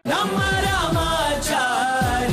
ನಮ್ಮ Ramachari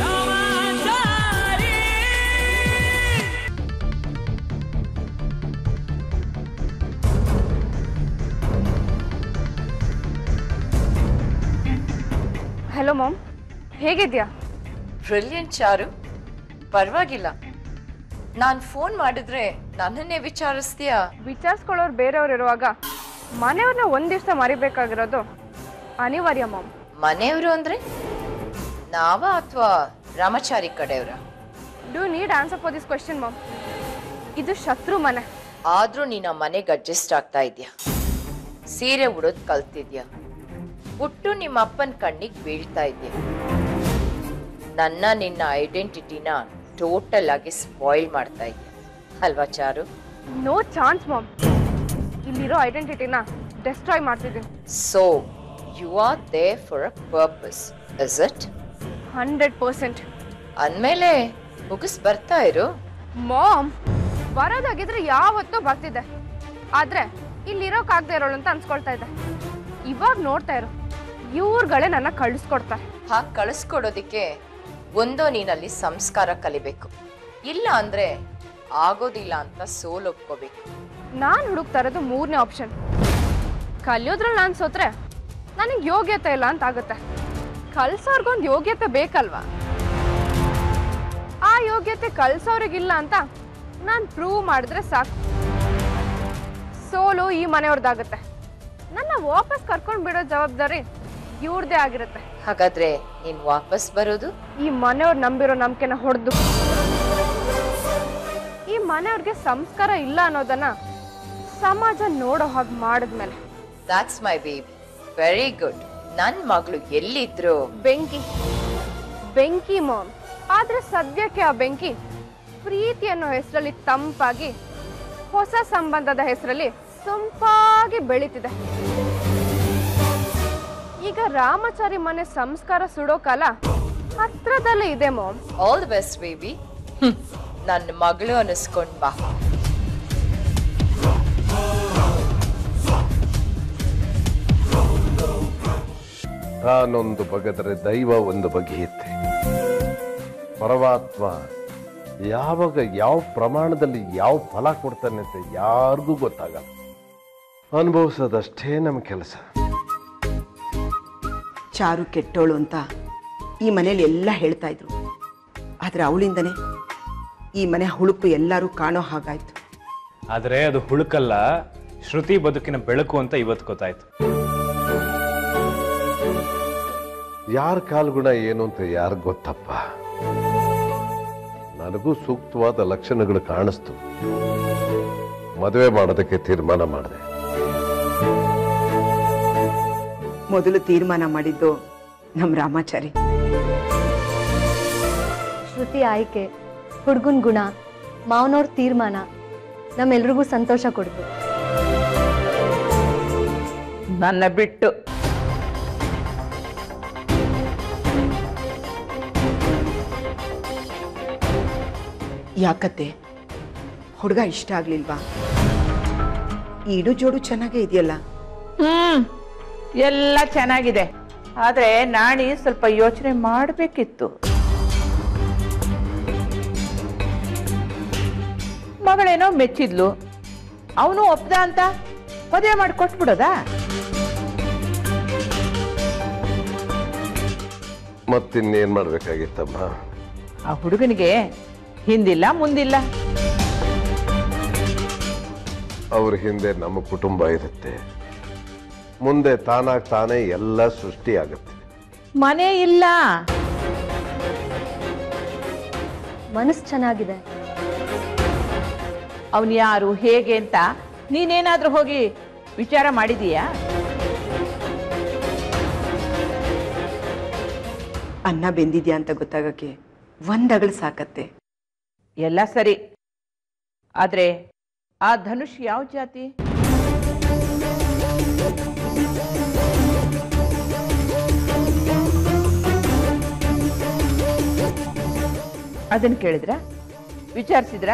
hello ma'am ಹೇಗಿದ್ಯಾ brilliant Charu ಪರವಾಗಿಲ್ಲ ನಾನು ಫೋನ್ ಮಾಡಿದ್ರೆ ನನ್ನನ್ನೇ ವಿಚಾರಿಸ್ತೀಯಾ ವಿಚಾರಿಸ್ಕೊಳ್ಳೋರು ಬೇರೆಯವ್ರು ಇರುವಾಗ ಮನೆಯವ್ರನ್ನ ಒಂದ್ ದಿವಸ ಮರಿಬೇಕಾಗಿರೋದು ಅನಿವಾರ್ಯ ಮಾಮ್ ಮನೆಯವರು ಅಂದ್ರೆ ನಾವ ಅಥವಾ ರಾಮಚಾರಿ ಕಡೆಯವರ do need answer for this question ma'am ಇದು ಶತ್ರು ಮನೆ ಆದ್ರೂ ನೀನು ಆ ಮನೆಗೆ ಅಡ್ಜಸ್ಟ್ ಆಗ್ತಾ ಇದೆಯಾ ಸೀರೆ ಉಡೋದ್ ಕಲ್ತಿದ್ಯಾ ಹುಟ್ಟು ನಿಮ್ಮ ಅಪ್ಪನ ಕಣ್ಣಿಗೆ ಬೀಳ್ತಾ ಇದೆಯಾ ನನ್ನ ನಿನ್ನ ಐಡೆಂಟಿಟಿನ ಟೋಟಲ್ ಆಗಿ ಸ್ಪಾಯಿಲ್ ಮಾಡ್ತಾ ಇದೆಯಾ ಅಲ್ವಾ ಚಾರು ನೋ ಚಾನ್ಸ್ ಮಾಮ್ ಇಲ್ಲಿರೋ ಐಡೆಂಟಿಟಿನ ಡೆಸ್ಟ್ರಾಯ್ ಮಾಡ್ತಿದ್ದೀನಿ so you are there for a purpose is it hundred percent ಅಂದಮೇಲೆ ಮುಗಿಸ್ ಬರ್ತಾ ಇರು ಮಾಮ್ ಬರೋದಾಗಿದ್ರೆ ಯಾವತ್ತೂ ಬರ್ತಿದ್ದೆ ಆದ್ರೆ ಇಲ್ಲಿರೋಕ್ಕಾಗದೆ ಇರೋಳು ಅಂತ ಅನ್ಸ್ಕೊಳ್ತಾ ಇದ್ದೆ ಇವಾಗ ನೋಡ್ತಾ ಇರು ಇವ್ರುಗಳೇ ನನ್ನ ಕಳಿಸ್ಕೊಡ್ತಾರೆ ಹಾಗೆ ಕಳಿಸ್ಕೊಡೋದಿಕ್ಕೆ ಒಂದೋ ನೀನಲ್ಲಿ ಸಂಸ್ಕಾರ ಕಲಿಬೇಕು ಇಲ್ಲ ಅಂದ್ರೆ ಆಗೋದಿಲ್ಲ ಅಂತ ಸೋಲ್ ಒಪ್ಕೋಬೇಕು ನಾನು ಹುಡುಕ್ತಾ ಇರೋದು ಮೂರನೇ ಆಪ್ಷನ್ ಕಲಿಯೋದ್ರಲ್ಲಿ ನಾನು ಸೋತ್ರೆ ನನಗೆ ಯೋಗ್ಯತೆ ಇಲ್ಲ ಅಂತ ಆಗುತ್ತೆ ಕಲ್ಸೋರ್ಗೊಂದು ಯೋಗ್ಯತೆ ಬೇಕಲ್ವಾ ಆ ಯೋಗ್ಯತೆ ಕಲ್ಸೋರಿಗಿಲ್ಲ ಅಂತ ನಾನು ಪ್ರೂವ್ ಮಾಡಿದ್ರೆ ಸಾಕು ಸೋಲು ಈ ಮನೆಯವ್ರದ್ದಾಗುತ್ತೆ ನನ್ನ ವಾಪಸ್ ಕರ್ಕೊಂಡು ಬಿಡೋ ಜವಾಬ್ದಾರಿ ಇವ್ರದೇ ಆಗಿರುತ್ತೆ ಹಾಗಾದ್ರೆ ನೀನ್ ವಾಪಸ್ ಬರೋದು ಈ ಮನೆಯವ್ರು ನಂಬಿರೋ ನಂಬಿಕೆನ ಹೊಡೆದು ಈ ಮನೆಯವ್ರಿಗೆ ಸಂಸ್ಕಾರ ಇಲ್ಲ ಅನ್ನೋದನ್ನ ಸಮಾಜ ನೋಡೋ ಹಾಗೆ ಮಾಡಿದ್ಮೇಲೆ that's my baby very good ನನ್ ಮಗಳು ಎಲ್ಲಿದ್ರು ಬೆಂಕಿ ಬೆಂಕಿ ಮಾಮ್ ಆದ್ರೆ ಸದ್ಯಕ್ಕೆ ಆ ಬೆಂಕಿ ಪ್ರೀತಿ ಅನ್ನೋ ಹೆಸರಲ್ಲಿ ತಂಪಾಗಿ ಹೊಸ ಸಂಬಂಧದ ಹೆಸರಲ್ಲಿ ಸೊಂಪಾಗಿ ಬೆಳೀತಿದೆ ಈಗ ರಾಮಚಾರಿ ಮನೆ ಸಂಸ್ಕಾರ ಸುಡೋ ಕಾಲ ಹತ್ರದಲ್ಲೇ ಇದೆ ma'am all the best baby ನನ್ನ ಮಗಳು ಅನಿಸ್ಕೊಂಡ್ ಬಾ ತಾನೊಂದು ಬಗೆದರೆ ದೈವ ಒಂದು ಬಗೆಯುತ್ತೆ ಪರಮಾತ್ಮ ಯಾವಾಗ ಯಾವ ಪ್ರಮಾಣದಲ್ಲಿ ಯಾವ ಫಲ ಕೊಡ್ತಾನೆ ಅಂತ ಯಾರಿಗೂ ಗೊತ್ತಾಗಲ್ಲ ಅನುಭವಿಸೋದಷ್ಟೇ ನಮ್ಮ ಕೆಲಸ ಚಾರು ಕೆಟ್ಟೋಳು ಅಂತ ಈ ಮನೇಲಿ ಎಲ್ಲ ಹೇಳ್ತಾ ಇದ್ರು ಆದರೆ ಅವಳಿಂದನೇ ಈ ಮನೆ ಹುಳುಕು ಎಲ್ಲರೂ ಕಾಣೋ ಹಾಗಾಯ್ತು ಆದರೆ ಅದು ಹುಳುಕಲ್ಲ ಶ್ರುತಿ ಬದುಕಿನ ಬೆಳಕು ಅಂತ ಇವತ್ತು ಗೊತ್ತಾಯ್ತು ಯಾರ ಕಾಲ್ಗುಣ ಏನು ಅಂತ ಯಾರಿಗ್ ಗೊತ್ತಪ್ಪ ನನಗೂ ಸೂಕ್ತವಾದ ಲಕ್ಷಣಗಳು ಕಾಣಿಸ್ತು ಮದುವೆ ಮಾಡೋದಕ್ಕೆ ತೀರ್ಮಾನ ಮಾಡಿದೆ ಮೊದಲು ತೀರ್ಮಾನ ಮಾಡಿದ್ದು ನಮ್ಮ ರಾಮಾಚಾರಿ ಶ್ರುತಿ ಆಯ್ಕೆ ಹುಡುಗನ ಗುಣ ಮಾವನವ್ರ ತೀರ್ಮಾನ ನಮ್ಮೆಲ್ರಿಗೂ ಸಂತೋಷ ಕೊಡ್ತು ನನ್ನ ಬಿಟ್ಟು ಯಾಕತ್ತೆ ಹುಡುಗ ಇಷ್ಟ ಆಗ್ಲಿಲ್ವಾ ಈಡು ಜೋಡು ಚೆನ್ನಾಗೇ ಇದೆಯಲ್ಲ ಹ್ಮ್ ಎಲ್ಲ ಚೆನ್ನಾಗಿದೆ ಆದ್ರೆ ನಾಣಿ ಸ್ವಲ್ಪ ಯೋಚನೆ ಮಾಡಬೇಕಿತ್ತು ಮಗಳೇನೋ ಮೆಚ್ಚಿದ್ಲು ಅವನು ಒಪ್ದ ಅಂತ ಮದುವೆ ಮಾಡಿ ಕೊಟ್ಬಿಡೋದಾ ಮತ್ತಿನ್ನೇನ್ ಮಾಡ್ಬೇಕಾಗಿತ್ತಮ್ಮ ಆ ಹುಡುಗನಿಗೆ ಹಿಂದಿಲ್ಲ ಮುಂದಿಲ್ಲ ಅವ್ರ ಹಿಂದೆ ನಮ್ಮ ಕುಟುಂಬ ಇರುತ್ತೆ ಮುಂದೆ ತಾನಾಗ್ ತಾನೇ ಎಲ್ಲ ಸೃಷ್ಟಿ ಆಗುತ್ತೆ ಮನೆ ಇಲ್ಲ ಮನಸ್ಸು ಚೆನ್ನಾಗಿದೆ ಅವನು ಯಾರು ಹೇಗೆ ಅಂತ ನೀನೇನಾದ್ರೂ ಹೋಗಿ ವಿಚಾರ ಮಾಡಿದೀಯಾ ಅನ್ನ ಬೆಂದಿದ್ಯಾ ಅಂತ ಗೊತ್ತಾಗಕ್ಕೆ ಒಂದಗಳು ಸಾಕತ್ತೆ ಎಲ್ಲ ಸರಿ ಆದ್ರೆ ಆ ಧನುಷ್ ಯಾವ ಜಾತಿ ಅದನ್ನ ಕೇಳಿದ್ರ ವಿಚಾರಿಸಿದ್ರ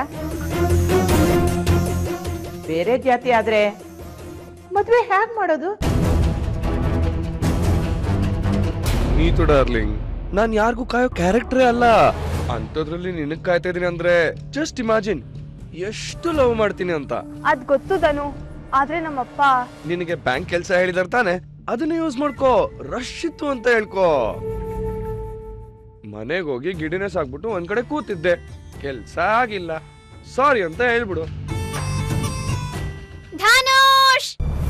ಬೇರೆ ಜಾತಿ ಆದ್ರೆ ಮದ್ವೆ ಹ್ಯಾಗ್ ಮಾಡೋದು ನೀತು ಡಾರ್ಲಿಂಗ್ ನಾನ್ ಯಾರಿಗೂ ಕಾಯೋ ಕ್ಯಾರೆಕ್ಟರೇ ಅಲ್ಲ ಅಂಥದ್ರಲ್ಲಿ ನಿನಗ್ ಕಾಯ್ತಾ ಇದೀನಿ ಅಂದ್ರೆ ಜಸ್ಟ್ ಇಮ್ಯಾಜಿನ್ ಎಷ್ಟು ಲವ್ ಮಾಡ್ತೀನಿ ಅಂತ ಅದ್ ಗೊತ್ತು ಧನು ಆದ್ರೆ ನಮ್ಮಪ್ಪ ನಿನಗೆ ಬ್ಯಾಂಕ್ ಕೆಲಸ ಹೇಳಿದಾರೆ ತಾನೆ ಅದನ್ನ ಯೂಸ್ ಮಾಡ್ಕೋ ರಶ್ ಇತ್ತು ಅಂತ ಹೇಳ್ಕೋ ಮನೆಗೆ ಹೋಗಿ ಗಿಡನೆ ಸಾಕ್ಬಿಟ್ಟು ಒಂದ್ ಕಡೆ ಕೂತಿದ್ದೆ ಕೆಲ್ಸ ಆಗಿಲ್ಲ ಸಾರಿ ಅಂತ ಹೇಳ್ಬಿಡು ಧನುಷ್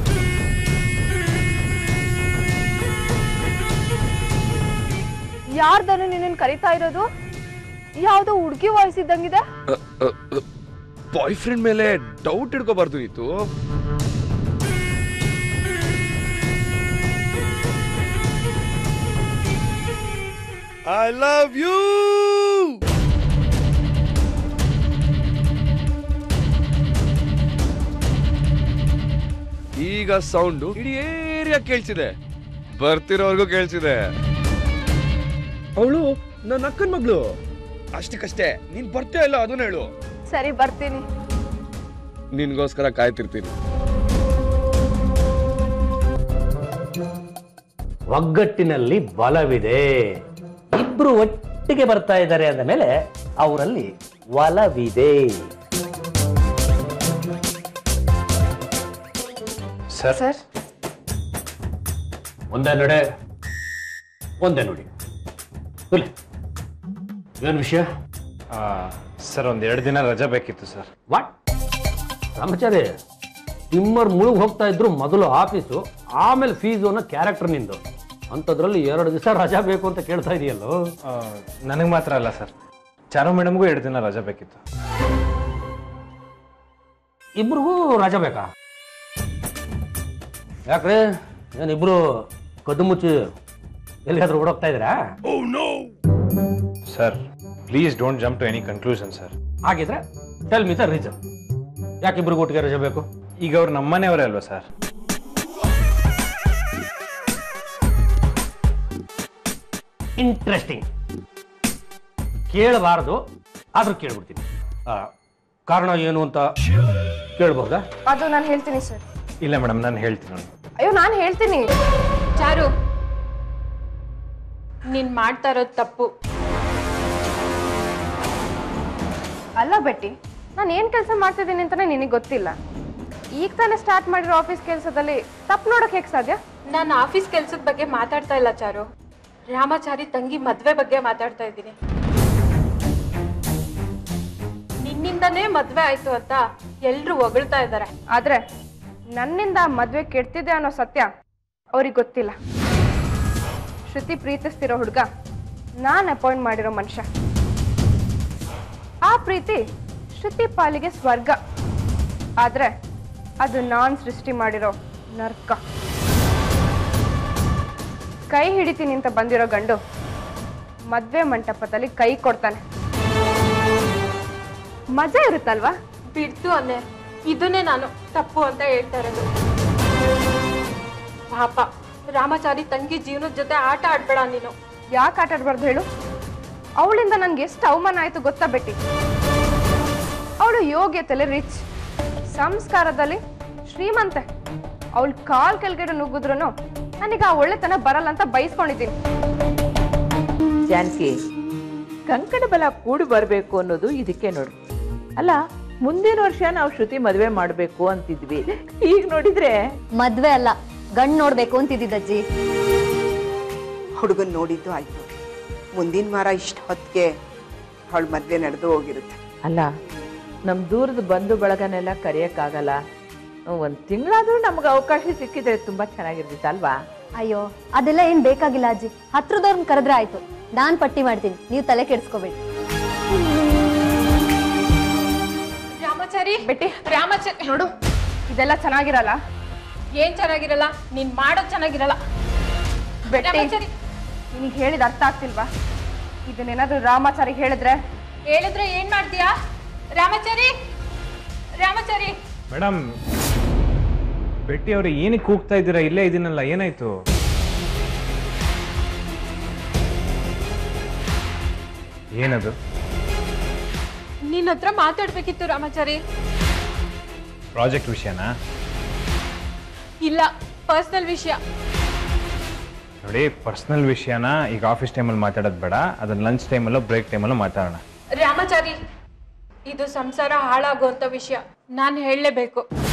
ಯಾರ್ ಧನು ನಿನ್ನ ಕರಿತಾ ಇರೋದು ಯಾವ್ದೋ ಹುಡುಗಿ ವಾಯ್ಸ್ ಇದ್ದಂಗಿದೆ ಬಾಯ್ ಫ್ರೆಂಡ್ ಮೇಲೆ ಡೌಟ್ ಇಡ್ಕೋಬಾರ್ದು ನೀತು ಐ ಲವ್ ಯು ಈಗ ಸೌಂಡು ಇಡೀ ಏರಿಯಾ ಕೇಳಿಸಿದೆ ಬರ್ತಿರೋರ್ಗೂ ಕೇಳಿಸಿದೆ ಅವಳು ನನ್ನ ಅಕ್ಕನ ಮಗಳು ಅಷ್ಟಕ್ಕಷ್ಟೇ ನೀನ್ ಬರ್ತೀಯ ಇಲ್ಲ ಅದನ್ನ ಹೇಳು ಸರಿ ಬರ್ತೀನಿ ನಿನ್ಗೋಸ್ಕರ ಕಾಯ್ತಿರ್ತೀನಿ ಒಗ್ಗಟ್ಟಿನಲ್ಲಿ ಬಲವಿದೆ ಇಬ್ರು ಒಟ್ಟಿಗೆ ಬರ್ತಾ ಇದ್ದಾರೆ ಅಂದ ಮೇಲೆ ಅವರಲ್ಲಿ ಒಲವಿದೆ ಸರ್ ಸರ್ ಒಂದೇ ನಡೆ ಒಂದೇ ನುಡಿ ಇಲ್ಲ ಏನು ವಿಷಯ ಆ, ಸರ್ ಒಂದ್ ಎರಡು ದಿನ ರಜಾ ಬೇಕಿತ್ತು ಸರ್ ವಾಟ್ ರಾಮಚಾರಿ ತಿಮ್ಮರ್ ಮುಳುಗ್ ಹೋಗ್ತಾ ಇದ್ರು ಮೊದಲು ಆಫೀಸು ಆಮೇಲೆ ಫೀಸು ಅನ್ನೋ ಕ್ಯಾರೆಕ್ಟರ್ ನಿಂದು ಅಂಥದ್ರಲ್ಲಿ ಎರಡು ದಿವಸ ರಜಾ ಬೇಕು ಅಂತ ಕೇಳ್ತಾ ಇದೆಯಲ್ಲೋ ನನಗೆ ಮಾತ್ರ ಅಲ್ಲ ಸರ್ ಚಾರು ಮೇಡಮ್ಗೂ ಎರಡು ದಿನ ರಜಾ ಬೇಕಿತ್ತು ಇಬ್ರಿಗೂ ರಜಾ ಬೇಕಾ ಯಾಕ್ರೆ ಏನಿಬ್ರು ಕದ್ದು ಮುಚ್ಚಿ ಎಲ್ಲಿಗಾದ್ರೂ ಓಡೋಗ್ತಾ ಇದ್ದೀರಾ sir please don't jump to any conclusion sir ಹಾಗಿದ್ರೆ ಟೆಲ್ ಮಿ ದ ರೀಸನ್ ಯಾಕೆ ಇಬ್ರಿಗೂ ಒಟ್ಟಿಗೆ ರಜೆ ಬೇಕು ಈಗ ಅವ್ರು ನಮ್ಮನೆಯವರೇ ಅಲ್ವಾ ಸರ್ ಇಂಟ್ರೆಸ್ಟಿಂಗ್ ಕೇಳಬಾರದು ಆದ್ರೂ ಕೇಳ್ಬಿಡ್ತೀನಿ ಆ, ಕಾರಣ ಏನು ಅಂತ ಕೇಳ್ಬಹುದಾ ಅದು ನಾನು ಹೇಳ್ತೀನಿ ಸರ್ ಇಲ್ಲ ಮೇಡಮ್ ನಾನು ಹೇಳ್ತೀನಿ ನೋಡಿ ಅಯ್ಯೋ ನಾನು ಹೇಳ್ತೀನಿ ಚಾರು ನೀನ್ ಮಾಡ್ತಾ ಇರೋದು ತಪ್ಪು ಅಲ್ಲ ಬೆಟ್ಟಿ ನಾನು ಏನ್ ಕೆಲಸ ಮಾಡ್ತಿದ್ದೀನಿ ಅಂತಾನೆ ನಿನಗೆ ಗೊತ್ತಿಲ್ಲ ಈಗ ತಾನೇ ಸ್ಟಾರ್ಟ್ ಮಾಡಿರೋ ಆಫೀಸ್ ಕೆಲಸದಲ್ಲಿ ತಪ್ಪು ನೋಡಕ್ ಹೇಗೆ ಸಾಧ್ಯ ನಾನು ಆಫೀಸ್ ಕೆಲ್ಸದ ಬಗ್ಗೆ ಮಾತಾಡ್ತಾ ಇಲ್ಲ ಚಾರು ರಾಮಾಚಾರಿ ತಂಗಿ ಮದ್ವೆ ಬಗ್ಗೆ ಮಾತಾಡ್ತಾ ಇದ್ದೀನಿ ನಿನ್ನಿಂದನೇ ಮದ್ವೆ ಆಯ್ತು ಅಂತ ಎಲ್ರು ಹೊಗಳ್ತಾ ಇದ್ದಾರೆ ಆದ್ರೆ ನನ್ನಿಂದ ಆ ಮದ್ವೆ ಕೆಡ್ತಿದೆ ಅನ್ನೋ ಸತ್ಯ ಅವ್ರಿಗೆ ಗೊತ್ತಿಲ್ಲ ಶ್ರುತಿ ಪ್ರೀತಿಸ್ತಿರೋ ಹುಡುಗ ನಾನು ಅಪಾಯಿಂಟ್ ಮಾಡಿರೋ ಮನುಷ್ಯ ಆ ಪ್ರೀತಿ ಶ್ರುತಿ ಪಾಲಿಗೆ ಸ್ವರ್ಗ ಆದ್ರೆ ಅದು ನಾನ್ ಸೃಷ್ಟಿ ಮಾಡಿರೋ ನರ್ಕ ಕೈ ಹಿಡಿತೀನಿ ಅಂತ ಬಂದಿರೋ ಗಂಡು ಮದ್ವೆ ಮಂಟಪದಲ್ಲಿ ಕೈ ಕೊಡ್ತಾನೆ ಮಜಾ ಇರುತ್ತಲ್ವಾ ಬಿಡ್ತು ಅನ್ನೆ ಇದನ್ನೇ ನಾನು ತಪ್ಪು ಅಂತ ಹೇಳ್ತಾ ಇರೋದು ಪಾಪ ರಾಮಾಚಾರಿ ತಂಗಿ ಜೀವನದ ಜೊತೆ ಆಟ ಆಡ್ಬೇಡ ನೀನು ಯಾಕೆ ಆಟ ಆಡ್ಬಾರ್ದು ಹೇಳು ಅವಳಿಂದ ನನ್ಗೆ ಎಷ್ಟು ಅವಮಾನ ಆಯ್ತು ಗೊತ್ತಾ ಬೆಟ್ಟಿ ಅವಳು ಯೋಗ್ಯತೆಲಿ ರಿಚ್ ಸಂಸ್ಕಾರದಲ್ಲಿ ಶ್ರೀಮಂತೆ ಅವಳ ಕಾಲ್ ಕೆಳಗಡೆ ನುಗ್ಗಿದ್ರು ನನಗೆ ಆ ಒಳ್ಳೆತನ ಬರಲ್ಲ ಅಂತ ಬೈಸ್ಕೊಂಡಿದ್ದೀನಿ ಜಾನಕಿ ಕಂಕಣ ಬಲ ಕೂಡಿ ಬರಬೇಕು ಅನ್ನೋದು ಇದಕ್ಕೆ ನೋಡು ಅಲ್ಲ ಮುಂದಿನ ವರ್ಷ ನಾವು ಶ್ರುತಿ ಮದುವೆ ಮಾಡಬೇಕು ಅಂತಿದ್ವಿ ಈಗ ನೋಡಿದ್ರೆ ಮದ್ವೆ ಅಲ್ಲ ಗಂಡ್ ನೋಡ್ಬೇಕು ಅಂತಿದ್ದಜ್ಜಿ ಹುಡುಗನ್ ನೋಡಿದ್ದು ಆಯ್ತು ಮುಂದಿನ ವಾರ ಇಷ್ಟು ಹೊತ್ತಿಗೆ ಅವಳ ಮದ್ವೆ ನಡೆದು ಹೋಗಿರುತ್ತೆ ಅಲ್ಲ ನಮ್ಮ ದೂರದ ಬಂಧು ಬಳಗನೆಲ್ಲ ಕರೆಯಕ್ಕಾಗಲ್ಲ ಒಂದು ತಿಂಗಳಾದ್ರೂ ನಮ್ಗೆ ಅವಕಾಶ ಸಿಕ್ಕಿದ್ರೆ ತುಂಬಾ ಚೆನ್ನಾಗಿರ್ತಿತ್ತು ಅಲ್ವಾ ಅಯ್ಯೋ ಅದೆಲ್ಲ ಏನ್ ಬೇಕಾಗಿಲ್ಲ ಅಜ್ಜಿ ಹತ್ರದವ್ರನ್ನ ಕರೆದ್ರೆ ಆಯ್ತು ನಾನ್ ಪಟ್ಟಿ ಮಾಡ್ತೀನಿ ನೀವು ತಲೆ ಕೆಡಿಸ್ಕೋಬೇಡಿ ರಾಮಾಚಾರಿ ಬೆಟ್ಟಿ ರಾಮಾಚಾರಿ ನೋಡು ಇದೆಲ್ಲ ಚೆನ್ನಾಗಿರಲ್ಲ ಏನ್ ಚೆನ್ನಾಗಿರಲ್ಲ ನೀನ್ ಮಾಡೋದ್ ಚೆನ್ನಾಗಿರಲ್ಲ ಬೆಟ್ಟಿ ರಾಮಾಚಾರಿ ನಿನಗೆ ಹೇಳಿದ ಅರ್ಥ ಆಗ್ತಿಲ್ವಾ ಇದನ್ನೇನಾದ್ರೂ ರಾಮಾಚಾರಿಗೆ ಹೇಳಿದ್ರೆ ಹೇಳಿದ್ರೆ ಏನ್ ಮಾಡ್ತೀಯಾ ರಾಮಾಚಾರಿ ರಾಮಾಚಾರಿ ಮೇಡಮ್ ಬೆಟ್ಟಿ ಅವರು ಏನಕ್ಕೆ ಕೂಗ್ತಾ ಇದ್ದೀರಾ ಇಲ್ಲೇ ಇದೀನಲ್ಲ ಏನಾಯ್ತು ಏನದು ನಿನ್ನ ಹತ್ರ ಮಾತಾಡ್ಬೇಕಿತ್ತು ರಾಮಾಚಾರಿ ಪ್ರಾಜೆಕ್ಟ್ ವಿಷಯನಾ ಇಲ್ಲ ಪರ್ಸನಲ್ ವಿಷಯ ನೋಡಿ ಪರ್ಸ್ನಲ್ ವಿಷಯನ ಈಗ ಆಫೀಸ್ ಟೈಮಲ್ಲಿ ಮಾತಾಡೋದು ಬೇಡ ಅದನ್ನ ಲಂಚ್ ಟೈಮಲ್ಲೋ ಬ್ರೇಕ್ ಟೈಮಲ್ಲೋ ಮಾತಾಡೋಣ ರಾಮಾಚಾರಿ ಇದು ಸಂಸಾರ ಹಾಳಾಗುವಂತ ವಿಷಯ ನಾನು ಹೇಳಲೇಬೇಕು